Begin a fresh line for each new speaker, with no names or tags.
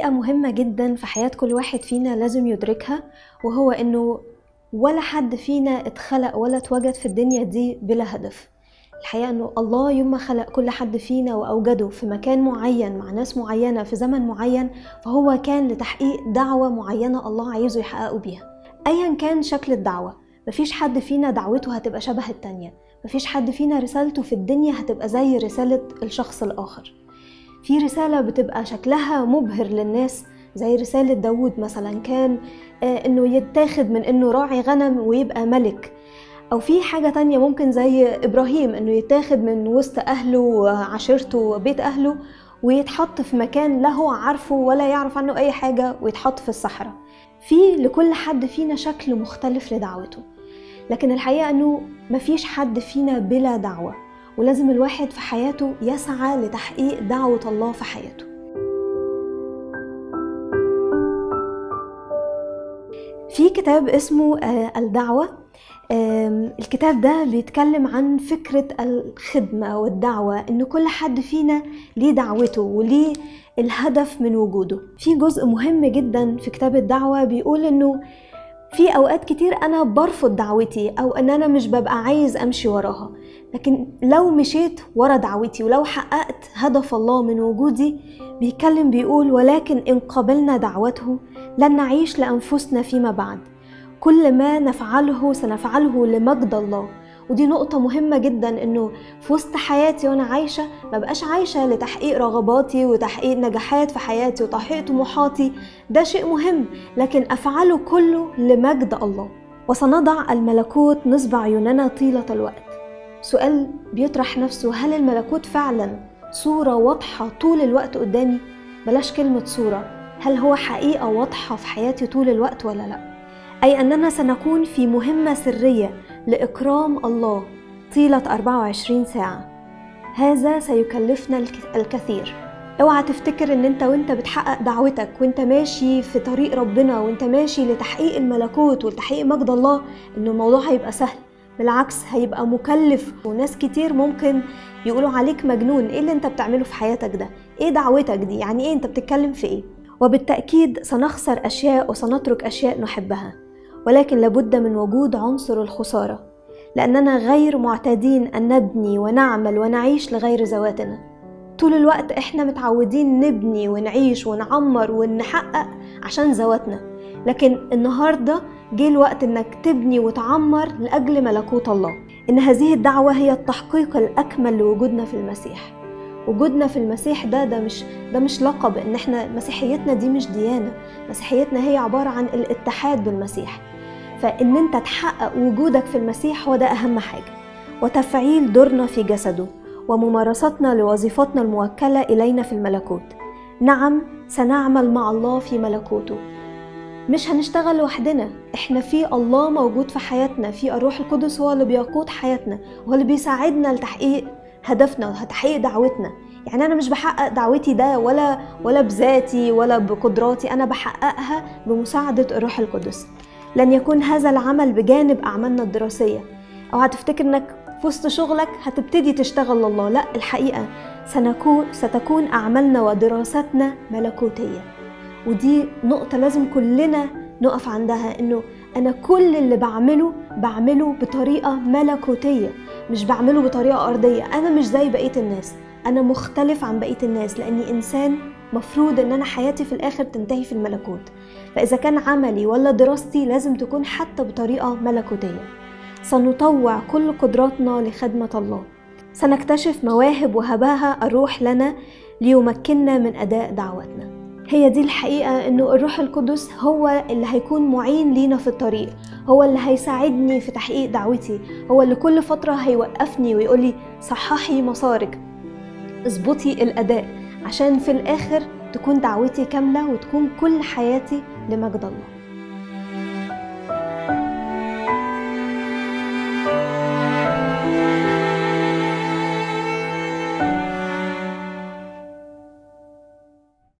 حقيقة مهمة جدا في حياة كل واحد فينا لازم يدركها وهو إنه ولا حد فينا اتخلق ولا اتوجد في الدنيا دي بلا هدف الحقيقة إنه الله يوم ما خلق كل حد فينا وأوجده في مكان معين مع ناس معينة في زمن معين فهو كان لتحقيق دعوة معينة الله عايزه يحققه بيها أيا كان شكل الدعوة مفيش حد فينا دعوته هتبقى شبه التانية مفيش حد فينا رسالته في الدنيا هتبقى زي رسالة الشخص الآخر في رسالة بتبقى شكلها مبهر للناس زي رسالة داود مثلا كان آه، انه يتاخد من انه راعي غنم ويبقى ملك او في حاجة تانية ممكن زي ابراهيم انه يتاخد من وسط اهله وعشيرته وبيت اهله ويتحط في مكان لا هو عارفه ولا يعرف عنه اي حاجة ويتحط في الصحراء في لكل حد فينا شكل مختلف لدعوته لكن الحقيقة انه مفيش حد فينا بلا دعوة ولازم الواحد في حياته يسعى لتحقيق دعوة الله في حياته في كتاب اسمه آه، الدعوة آم، الكتاب ده بيتكلم عن فكرة الخدمة والدعوة إن كل حد فينا ليه دعوته وليه الهدف من وجوده في جزء مهم جدا في كتاب الدعوة بيقول إنه في أوقات كتير أنا برفض دعوتي أو إن أنا مش ببقى عايز أمشي وراها لكن لو مشيت ورا دعوتي ولو حققت هدف الله من وجودي بيتكلم بيقول ولكن إن قبلنا دعوته لن نعيش لأنفسنا فيما بعد كل ما نفعله سنفعله لمجد الله ودي نقطة مهمة جدا انه في وسط حياتي وانا عايشة ما بقاش عايشة لتحقيق رغباتي وتحقيق نجاحات في حياتي وتحقيق طموحاتي ده شيء مهم لكن افعله كله لمجد الله وسنضع الملكوت نصب عيوننا طيلة الوقت سؤال بيطرح نفسه هل الملكوت فعلا صورة واضحة طول الوقت قدامي بلاش كلمة صورة هل هو حقيقة واضحة في حياتي طول الوقت ولا لأ أي أننا سنكون في مهمة سرية لإكرام الله طيلة 24 ساعة هذا سيكلفنا الك- الكثير اوعى تفتكر ان انت وانت بتحقق دعوتك وانت ماشي في طريق ربنا وانت ماشي لتحقيق الملكوت ولتحقيق مجد الله ان الموضوع هيبقى سهل بالعكس هيبقى مكلف وناس كتير ممكن يقولوا عليك مجنون ايه اللي انت بتعمله في حياتك ده ايه دعوتك دي يعني ايه انت بتتكلم في ايه وبالتأكيد سنخسر أشياء وسنترك أشياء نحبها ولكن لابد من وجود عنصر الخسارة لأننا غير معتادين أن نبني ونعمل ونعيش لغير ذواتنا طول الوقت احنا متعودين نبني ونعيش ونعمر ونحقق عشان ذواتنا لكن النهارده جه الوقت انك تبني وتعمر لاجل ملكوت الله ان هذه الدعوه هي التحقيق الاكمل لوجودنا في المسيح وجودنا في المسيح ده ده مش ده مش لقب ان احنا مسيحيتنا دي مش ديانه مسيحيتنا هي عباره عن الاتحاد بالمسيح فان انت تحقق وجودك في المسيح هو ده اهم حاجه وتفعيل دورنا في جسده وممارستنا لوظيفتنا الموكله الينا في الملكوت نعم سنعمل مع الله في ملكوته مش هنشتغل لوحدنا احنا في الله موجود في حياتنا في الروح القدس هو اللي بيقود حياتنا هو اللي بيساعدنا لتحقيق هدفنا وتحقيق دعوتنا يعني انا مش بحقق دعوتي ده ولا ولا بذاتي ولا بقدراتي انا بحققها بمساعده الروح القدس لن يكون هذا العمل بجانب اعمالنا الدراسيه او هتفتكر انك في وسط شغلك هتبتدي تشتغل لله لا الحقيقه سنكون ستكون اعمالنا ودراستنا ملكوتيه ودي نقطة لازم كلنا نقف عندها انه انا كل اللي بعمله بعمله بطريقة ملكوتية مش بعمله بطريقة ارضية انا مش زي بقية الناس انا مختلف عن بقية الناس لاني انسان مفروض ان انا حياتي في الاخر تنتهي في الملكوت فاذا كان عملي ولا دراستي لازم تكون حتى بطريقة ملكوتية سنطوع كل قدراتنا لخدمة الله سنكتشف مواهب وهباها الروح لنا ليمكننا من اداء دعوتنا هي دي الحقيقة إنه الروح القدس هو اللي هيكون معين لينا في الطريق هو اللي هيساعدني في تحقيق دعوتي هو اللي كل فترة هيوقفني ويقولي صححي مسارك اظبطي الأداء عشان في الآخر تكون دعوتي كاملة وتكون كل حياتي لمجد الله